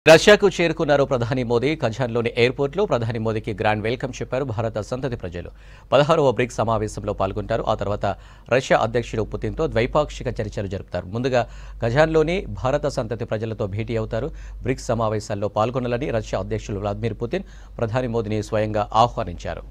రష్యాకు చేరుకున్నారు ప్రధాని మోదీ కజాన్లోని ఎయిర్పోర్ట్లో ప్రధాని మోదీకి గ్రాండ్ వెల్కమ్ చెప్పారు భారత సంతతి ప్రజలు పదహారవ బ్రిక్స్ సమావేశంలో పాల్గొంటారు ఆ తర్వాత రష్యా అధ్యక్షుడు పుతిన్తో ద్వైపాక్షిక చర్చలు జరుపుతారు ముందుగా కజాన్లోని భారత సంతతి ప్రజలతో భేటీ అవుతారు బ్రిక్స్ సమావేశాల్లో పాల్గొనాలని రష్యా అధ్యక్షుడు వ్లాదిమిర్ పుతిన్ ప్రధాని మోదీని స్వయంగా ఆహ్వానించారు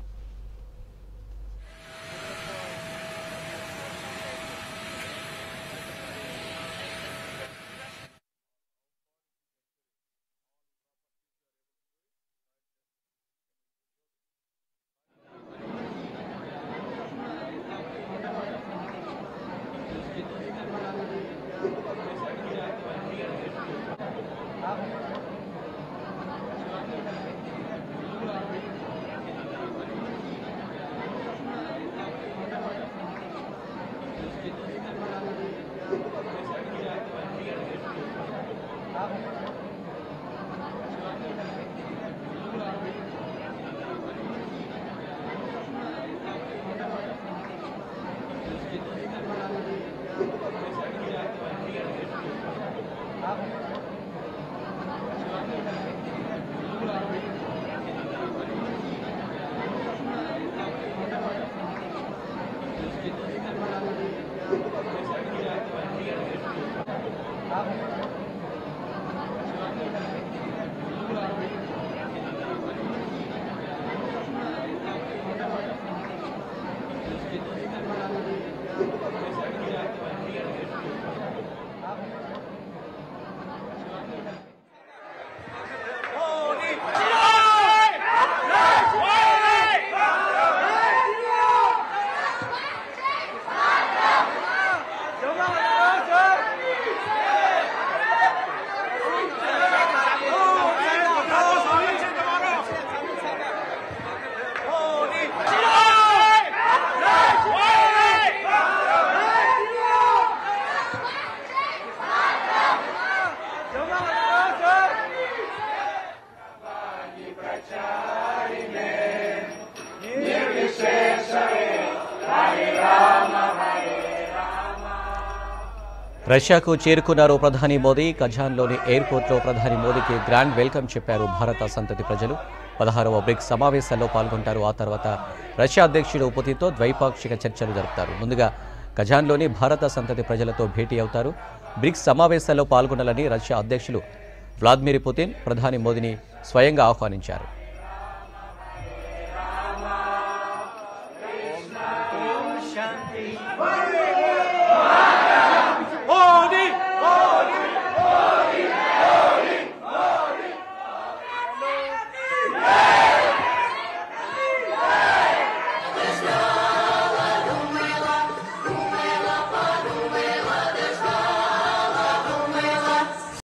రష్యాకు చేరుకున్నారు ప్రధాని మోదీ కజాన్లోని ఎయిర్పోర్ట్లో ప్రధాని మోదీకి గ్రాండ్ వెల్కమ్ చెప్పారు భారత సంతతి ప్రజలు పదహారవ బ్రిక్స్ సమావేశాల్లో పాల్గొంటారు ఆ తర్వాత రష్యా అధ్యక్షుడు పుతిన్తో ద్వైపాక్షిక చర్చలు జరుపుతారు ముందుగా కజాన్లోని భారత సంతతి ప్రజలతో భేటీ అవుతారు బ్రిక్స్ సమావేశాల్లో పాల్గొనాలని రష్యా అధ్యక్షులు వ్లాదిమిర్ పుతిన్ ప్రధాని మోదీని స్వయంగా ఆహ్వానించారు